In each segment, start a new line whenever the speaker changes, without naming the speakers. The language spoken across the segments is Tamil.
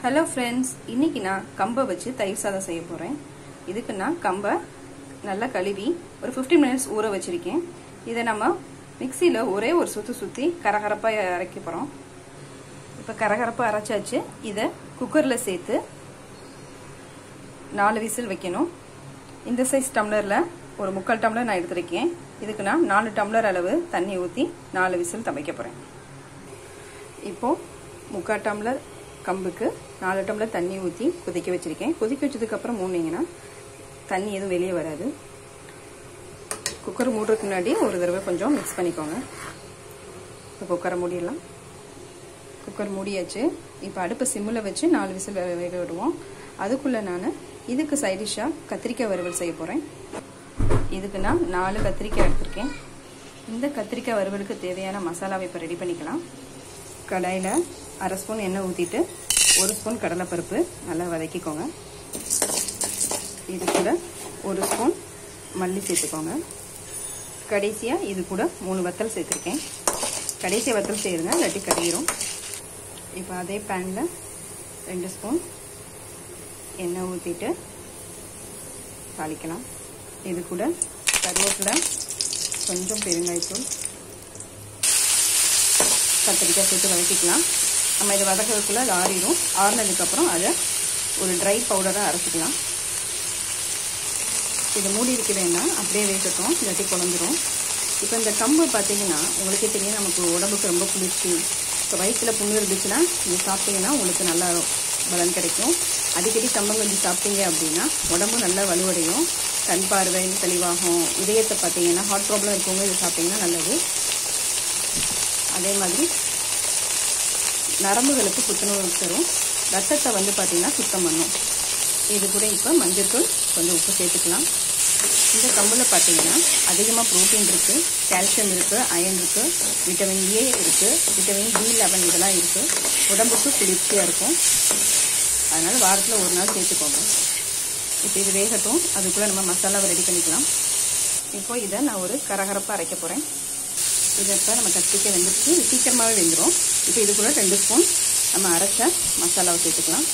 ஹலோ ஃப்ரெண்ட்ஸ் இன்னைக்கு நான் கம்பை வச்சு தயிர் சாதம் செய்ய போகிறேன் இதுக்கு நான் கம்பை நல்லா கழுவி ஒரு 15 மினிட்ஸ் ஊற வச்சிருக்கேன் இதை நம்ம மிக்சியில் ஒரே ஒரு சுற்றி சுற்றி கரகரப்பாக அரைக்க போகிறோம் இப்போ கரகரப்பாக அரைச்சாச்சு இதை குக்கரில் சேர்த்து நாலு விசில் வைக்கணும் இந்த சைஸ் டம்ளரில் ஒரு முக்கால் டம்ளர் நான் எடுத்திருக்கேன் இதுக்கு நான் நாலு டம்ளர் அளவு தண்ணி ஊற்றி நாலு விசில் தமைக்க போகிறேன் இப்போது முக்கால் டம்ளர் கம்புக்கு நாலு டம்ளர் தண்ணி ஊற்றி கொதிக்க வச்சுருக்கேன் கொதிக்க வச்சதுக்கப்புறம் மூணிங்கன்னா தண்ணி எதுவும் வெளியே வராது குக்கர் மூடுறதுக்கு முன்னாடி ஒரு தடவை கொஞ்சம் மிக்ஸ் பண்ணிக்கோங்க இப்போ குக்கரை மூடிடலாம் குக்கர் மூடியாச்சு இப்போ அடுப்பை சிம்மில் வச்சு நாலு விசில் வேக விடுவோம் அதுக்குள்ளே நான் இதுக்கு சைடிஷாக கத்திரிக்காய் வறுவல் செய்ய போகிறேன் இதுக்கு நான் நாலு கத்திரிக்காய் எடுத்திருக்கேன் இந்த கத்திரிக்காய் வறுவலுக்கு தேவையான மசாலாவை இப்போ ரெடி பண்ணிக்கலாம் கடாயில் அரை ஸ்பூன் எண்ணெய் ஊற்றிட்டு ஒரு ஸ்பூன் கடலைப்பருப்பு நல்லா வதக்கிக்கோங்க இது கூட ஒரு ஸ்பூன் மல்லி சேர்த்துக்கோங்க கடைசியாக இது கூட மூணு வத்தல் சேர்த்துருக்கேன் கடைசியாக வத்தல் செய்யுங்க இல்லாட்டி கறியிரும் இப்போ அதே பேனில் ரெண்டு ஸ்பூன் எண்ணெய் ஊற்றிட்டு தாளிக்கலாம் இது கூட கருவேப்பிலை கொஞ்சம் பெருங்காயத்தூள் கத்திரிக்காய் சேர்த்து வதக்கிக்கலாம் நம்ம இதை வதக்கிறதுக்குள்ளே அது ஆறிடும் ஆறினதுக்கப்புறம் அதை ஒரு ட்ரை பவுடராக அரைச்சிக்கலாம் இது மூடி இருக்க வேண்டாம் அப்படியே வேகட்டும் இல்லாட்டி குழந்துரும் இப்போ இந்த கம்பு பார்த்தீங்கன்னா உங்களுக்கே தெரியும் நமக்கு உடம்புக்கு ரொம்ப குளிர்ச்சி இப்போ வயிற்றில் புண்ணு இருந்துச்சுன்னா இது சாப்பிட்டீங்கன்னா உங்களுக்கு நல்லா பலன் கிடைக்கும் அடிக்கடி கம்பங்கஞ்சி சாப்பிட்டீங்க அப்படின்னா உடம்பு நல்லா வலுவடையும் கண் பார்வை தெளிவாகும் இதயத்தை பார்த்தீங்கன்னா ஹார்ட் ப்ராப்ளம் இருக்கவங்க இது சாப்பிட்டீங்கன்னா நல்லது அதே மாதிரி நரம்புகளுக்கு புத்துணர்வு தரும் ரத்தத்தை வந்து பார்த்திங்கன்னா சுத்தம் பண்ணும் இது கூட இப்போ மஞ்சள்தூள் கொஞ்சம் உப்பு சேர்த்துக்கலாம் இந்த கம்பில் பார்த்தீங்கன்னா அதிகமாக ப்ரோட்டீன் இருக்குது கால்சியம் இருக்குது அயன் இருக்குது விட்டமின் ஏ இருக்குது விட்டமின் பி லெவன் இதெல்லாம் இருக்குது உடம்புக்கு குளிர்ச்சியாக இருக்கும் அதனால் வாரத்தில் ஒரு நாள் சேர்த்துக்கோங்க இப்போ இது வேகட்டும் அதுக்குள்ளே நம்ம மசாலாவை ரெடி பண்ணிக்கலாம் இப்போ இதை நான் ஒரு கரகரப்பாக அரைக்க போகிறேன் இதை இப்போ நம்ம கத்திரிக்காய் வெந்துருச்சு இது சீக்கிரமாகவே வெந்துடும் இப்போ இது கூட ரெண்டு ஸ்பூன் நம்ம அரைச்ச மசாலாவை சேர்த்துக்கலாம்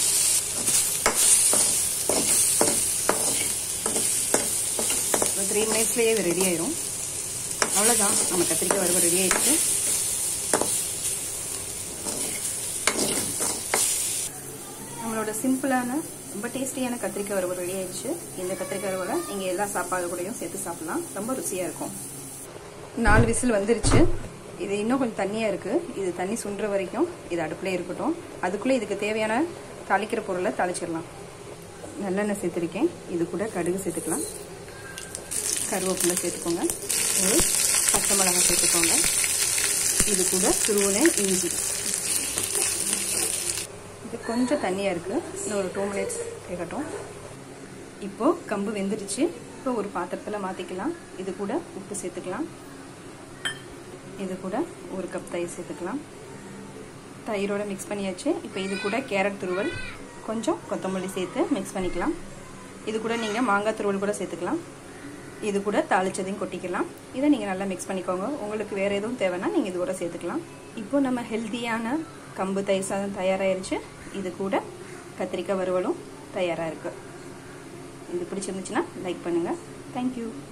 ஒரு த்ரீ மினிட்ஸ்லேயே இது ரெடி ஆயிரும் அவ்வளோதான் நம்ம கத்திரிக்காய் வறுவல் ரெடி ஆயிடுச்சு நம்மளோட சிம்பிளான ரொம்ப டேஸ்டியான கத்திரிக்காய் வறுவல் ரெடி ஆயிடுச்சு இந்த கத்திரிக்காய் வறுவலை நீங்கள் எல்லா சாப்பாடு கூடயும் சேர்த்து சாப்பிடலாம் ரொம்ப ருசியாக இருக்கும் நாலு விசில் வந்துருச்சு இது இன்னும் கொஞ்சம் தண்ணியாக இருக்குது இது தண்ணி சுண்டுற வரைக்கும் இது அடுப்பிலே இருக்கட்டும் அதுக்குள்ளே இதுக்கு தேவையான தாளிக்கிற பொருளை தாளிச்சிடலாம் நல்லெண்ணெய் சேர்த்துருக்கேன் இது கூட கடுகு சேர்த்துக்கலாம் கருவேப்பிலை சேர்த்துக்கோங்க ஒரு பச்சை மிளகாய் சேர்த்துக்கோங்க இது கூட துருவனை இஞ்சி இது கொஞ்சம் தண்ணியாக இருக்குது இன்னும் ஒரு டூ மினிட்ஸ் கேட்கட்டும் இப்போது கம்பு வெந்துடுச்சு இப்போ ஒரு பாத்திரத்தில் மாற்றிக்கலாம் இது கூட உப்பு சேர்த்துக்கலாம் இது கூட ஒரு கப் தயிர் சேர்த்துக்கலாம் தயிரோட மிக்ஸ் பண்ணியாச்சு இப்போ இது கூட கேரட் துருவல் கொஞ்சம் கொத்தமல்லி சேர்த்து மிக்ஸ் பண்ணிக்கலாம் இது கூட நீங்கள் மாங்காய் துருவல் கூட சேர்த்துக்கலாம் இது கூட தாளிச்சதையும் கொட்டிக்கலாம் இதை நீங்கள் நல்லா மிக்ஸ் பண்ணிக்கோங்க உங்களுக்கு வேறு எதுவும் தேவைன்னா நீங்கள் இது கூட சேர்த்துக்கலாம் இப்போ நம்ம ஹெல்த்தியான கம்பு தயிர் சாதம் தயாராகிருச்சு இது கூட கத்திரிக்காய் வறுவலும் தயாராக இருக்குது இது பிடிச்சிருந்துச்சுன்னா லைக் பண்ணுங்கள் தேங்க்யூ